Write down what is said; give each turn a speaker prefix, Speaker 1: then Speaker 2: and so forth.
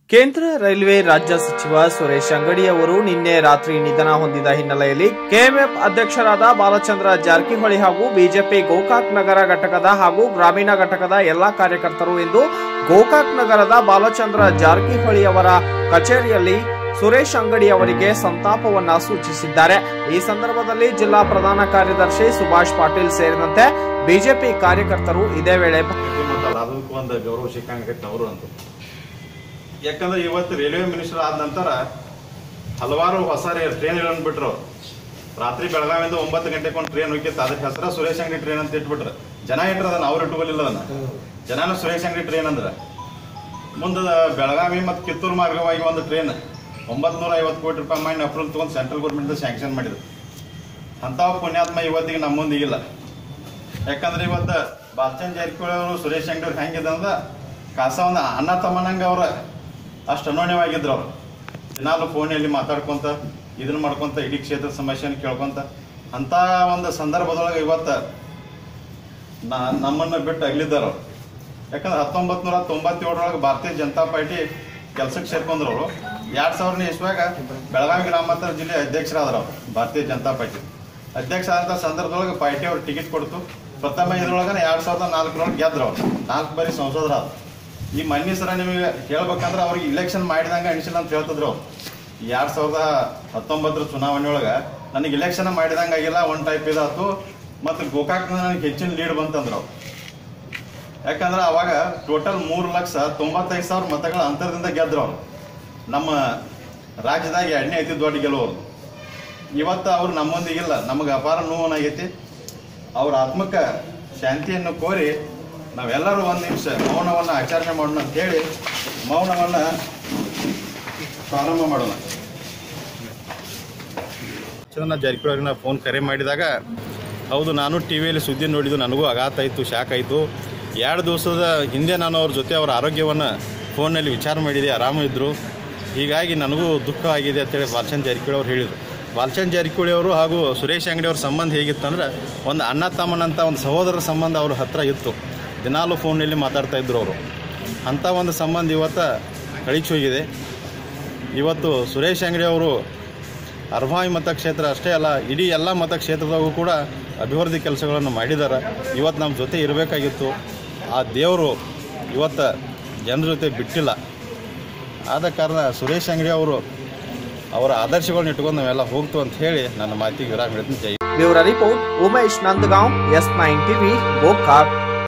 Speaker 1: ಕೇಂದ್ರ ರೈಲ್ವೆ ರಾಜ್ಯ ಸಚಿವ ಸುರೇಶ್ ಅಂಗಡಿ ಅವರು ನಿನ್ನೆ ರಾತ್ರಿ ನಿಧನ ಹೊಂದಿದ ಹಿನ್ನೆಲೆಯಲ್ಲಿ ಕೆಎಂಎಫ್ ಅಧ್ಯಕ್ಷರಾದ ಬಾಲಚಂದ್ರ ಜಾರಕಿಹೊಳಿ ಹಾಗೂ ಬಿಜೆಪಿ ಗೋಕಾಕ್ ನಗರ ಘಟಕದ ಹಾಗೂ ಗ್ರಾಮೀಣ ಘಟಕದ ಎಲ್ಲಾ ಕಾರ್ಯಕರ್ತರು ಇಂದು ಗೋಕಾಕ್ ನಗರದ ಬಾಲಚಂದ್ರ ಜಾರಕಿಹೊಳಿ ಅವರ ಕಚೇರಿಯಲ್ಲಿ ಸುರೇಶ್ ಅಂಗಡಿ ಅವರಿಗೆ ಸಂತಾಪವನ್ನ ಸೂಚಿಸಿದ್ದಾರೆ ಈ ಸಂದರ್ಭದಲ್ಲಿ ಜಿಲ್ಲಾ ಪ್ರಧಾನ ಕಾರ್ಯದರ್ಶಿ ಸುಭಾಷ್ ಪಾಟೀಲ್ ಸೇರಿದಂತೆ ಬಿಜೆಪಿ ಕಾರ್ಯಕರ್ತರು ಇದೇ ವೇಳೆ
Speaker 2: ಇದು ಮಾತಲ್ಲ ಅದಕ್ಕೂ ಒಂದು ಗೌರವ ಸಿಕ್ಕಂಗೈತೆ ಅವರು ಅಂತ ಯಾಕಂದ್ರೆ ಇವತ್ತು ರೈಲ್ವೆ ಮಿನಿಸ್ಟರ್ ಆದ ನಂತರ ಹಲವಾರು ಹೊಸ ಟ್ರೈನ್ಗಳನ್ನು ಬಿಟ್ರು ಅವ್ರು ರಾತ್ರಿ ಬೆಳಗಾವಿಯಿಂದ ಒಂಬತ್ತು ಗಂಟೆಗೆ ಒಂದು ಟ್ರೈನ್ ಹೋಗಿತ್ತು ಅದಕ್ಕೆ ಹೆಸರ ಸುರೇಶ್ ಅಂಗಡಿ ಟ್ರೈನ್ ಅಂತ ಇಟ್ಬಿಟ್ರು ಜನ ಇಟ್ರು ಅದನ್ನ ಅವ್ರು ಇಟ್ಕೊಲಿಲ್ಲ ಅದನ್ನ ಜನನ ಸುರೇಶ್ ಅಂಗಡಿ ಟ್ರೈನ್ ಅಂದ್ರೆ ಮುಂದೆ ಬೆಳಗಾವಿ ಮತ್ತು ಕಿತ್ತೂರು ಮಾರ್ಗವಾಗಿ ಒಂದು ಟ್ರೈನ್ ಒಂಬತ್ತು ನೂರ ಐವತ್ತು ಕೋಟಿ ರೂಪಾಯಿ ಮೈನ್ ಅಪ್ರೂವಲ್ ತೊಗೊಂಡು ಸೆಂಟ್ರಲ್ ಗೌರ್ಮೆಂಟ್ ಸ್ಯಾಂಕ್ಷನ್ ಮಾಡಿದ್ರು ಅಂಥವು ಪುಣ್ಯಾತ್ಮ ಇವತ್ತಿಗೆ ನಮ್ಮ ಮುಂದೆ ಇಲ್ಲ ಯಾಕಂದ್ರೆ ಇವತ್ತು ಬಾಲಚಂದ್ ಜಾರಕಿಹೊಳಿ ಅವರು ಸುರೇಶ್ ಅಂಗಡಿ ಅವ್ರು ಹೆಂಗಿದೆ ಅಂದ್ರೆ ಕಾಸ ಒಂದು ಅಣ್ಣ ತಮ್ಮನಂಗೆ ಅವ್ರ ಅಷ್ಟು ಅನೋಣ್ಯವಾಗಿದ್ರು ಅವ್ರು ದಿನಾಲು ಫೋನಲ್ಲಿ ಮಾತಾಡ್ಕೊಂತ ಇದನ್ನ ಮಾಡ್ಕೊಂತ ಇಡೀ ಕ್ಷೇತ್ರದ ಸಮಸ್ಯೆನ ಕೇಳ್ಕೊಂತ ಅಂತ ಒಂದು ಸಂದರ್ಭದೊಳಗೆ ಇವತ್ತು ನಾ ನಮ್ಮನ್ನ ಬಿಟ್ಟು ಅಗಲಿದ್ದಾರೆ ಅವ್ರು ಯಾಕಂದ್ರೆ ಹತ್ತೊಂಬತ್ತು ನೂರ ತೊಂಬತ್ತೇಳರೊಳಗೆ ಭಾರತೀಯ ಜನತಾ ಪಾರ್ಟಿ ಕೆಲ್ಸಕ್ಕೆ ಸೇರ್ಕೊಂಡ್ರು ಅವರು ಎರಡ್ ಸಾವಿರನೇ ಇಸ್ವಾಗ ಬೆಳಗಾವಿ ಗ್ರಾಮಾಂತರ ಜಿಲ್ಲೆ ಅಧ್ಯಕ್ಷರಾದ್ರು ಅವರು ಭಾರತೀಯ ಜನತಾ ಪಾರ್ಟಿ ಅಧ್ಯಕ್ಷ ಆದಂಥ ಸಂದರ್ಭದೊಳಗೆ ಪಾರ್ಟಿ ಅವ್ರು ಟಿಕೆಟ್ ಕೊಡ್ತು ಪ್ರಥಮ ಇದ್ರೊಳಗೆ ಎರಡ್ ಸಾವಿರದ ನಾಲ್ಕರೊಳಗೆ ಗೆದ್ರು ಅವ್ರು ನಾಲ್ಕು ಬಾರಿ ಸಂಸದರಾದ್ರು ಈ ಮನ್ನಿ ಸರ ನಿಮಗೆ ಹೇಳ್ಬೇಕಂದ್ರೆ ಅವ್ರಿಗೆ ಇಲೆಕ್ಷನ್ ಮಾಡಿದಂಗೆ ಅನಿಸಿಲ್ಲ ಅಂತ ಹೇಳ್ತಿದ್ರು ಅವ್ರು ಈ ಎರಡ್ ಸಾವಿರದ ಹತ್ತೊಂಬತ್ತರ ಚುನಾವಣೆ ಒಳಗೆ ನನಗೆ ಇಲೆಕ್ಷನ್ ಮಾಡಿದಂಗೆ ಆಗಿಲ್ಲ ಒನ್ ಟೈಪ್ ಇದಾತು ಮತ್ತು ಗೋಕಾಕ್ ನನಗೆ ಹೆಚ್ಚಿನ ಲೀಡ್ ಬಂತಂದ್ರು ಅವ್ರು ಯಾಕಂದ್ರೆ ಅವಾಗ ಟೋಟಲ್ ಮೂರು ಲಕ್ಷ ತೊಂಬತ್ತೈದು ಸಾವಿರ ಮತಗಳ ಅಂತರದಿಂದ ಗೆದ್ರು ಅವ್ರು ನಮ್ಮ ರಾಜ್ಯದಾಗ ಎರಡನೇ ಅತಿ ದೊಡ್ಡ ಗೆಲುವರು ಇವತ್ತು ಅವ್ರು ನಮ್ಮೊಂದಿಗಿಲ್ಲ ನಮಗೆ ಅಪಾರ ನೋವನಾಗೈತಿ ಅವ್ರ ಆತ್ಮಕ್ಕೆ ಶಾಂತಿಯನ್ನು ಕೋರಿ ನಾವೆಲ್ಲರೂ ಒಂದು ನಿಮಿಷ ಮೌನವನ್ನು ಆಚರಣೆ ಮಾಡೋಣ ಅಂತ ಹೇಳಿ ಮೌನವನ್ನು ಪ್ರಾರಂಭ ಮಾಡೋಣ ಚಂದ್ರನ ಜಾರಕಿಹೊಳಿ ನಾ ಫೋನ್ ಕರೆ ಮಾಡಿದಾಗ ಹೌದು ನಾನು ಟಿ ವಿಯಲ್ಲಿ ಸುದ್ದಿ ನೋಡಿದ್ದು ನನಗೂ ಆಘಾತ ಆಯಿತು ಶಾಕ್ ಆಯಿತು ಎರಡು ದಿವಸದ ಹಿಂದೆ ನಾನು ಅವ್ರ ಜೊತೆ ಅವರ ಆರೋಗ್ಯವನ್ನು ಫೋನ್ನಲ್ಲಿ ವಿಚಾರ ಮಾಡಿದೆ ಆರಾಮಿದ್ದರು ಹೀಗಾಗಿ ನನಗೂ ದುಃಖ ಆಗಿದೆ ಅಂತೇಳಿ ಬಾಲಚಂದ್ ಜಾರಕಿಹೊಳಿ ಅವ್ರು ಹೇಳಿದರು ಬಾಲಚಂದ್ ಜಾರಕಿಹೊಳಿ ಅವರು ಹಾಗೂ ಸುರೇಶ್ ಅಂಗಡಿ ಅವ್ರ ಸಂಬಂಧ ಹೇಗಿತ್ತಂದ್ರೆ ಒಂದು ಅಣ್ಣ ತಮ್ಮನಂತ ಒಂದು ಸಹೋದರ ಸಂಬಂಧ ಅವ್ರ ಹತ್ರ ಇತ್ತು ದಿನಾಲೂ ಫೋನಲ್ಲಿ ಮಾತಾಡ್ತಾ ಇದ್ರು ಅವರು ಅಂಥ ಒಂದು ಸಂಬಂಧ ಇವತ್ತು ಕಳಿಚಿ ಹೋಗಿದೆ ಇವತ್ತು ಸುರೇಶ್ ಅಂಗಡಿ ಅವರು ಅರ್ವಾಯಿ ಮತಕ್ಷೇತ್ರ ಅಷ್ಟೇ ಅಲ್ಲ ಇಡೀ ಎಲ್ಲ ಮತಕ್ಷೇತ್ರದಾಗೂ ಕೂಡ ಅಭಿವೃದ್ಧಿ ಕೆಲಸಗಳನ್ನು ಮಾಡಿದ್ದಾರೆ ಇವತ್ತು ನಮ್ಮ ಜೊತೆ ಇರಬೇಕಾಗಿತ್ತು ಆ ದೇವರು ಇವತ್ತು ಜನರ ಜೊತೆ ಬಿಟ್ಟಿಲ್ಲ ಆದ ಕಾರಣ ಸುರೇಶ್ ಅಂಗಡಿ ಅವರು ಅವರ ಆದರ್ಶಗಳನ್ನ ಇಟ್ಕೊಂಡು ನಾವೆಲ್ಲ ಹೋಗ್ತು ಅಂತ ಹೇಳಿ ನನ್ನ ಮಾತಿಗೆ ವಿರಾಮ ಹೇಳ್ತೀನಿ ಜೈ
Speaker 1: bureau report Umesh Nandgaon S nine TV Gokak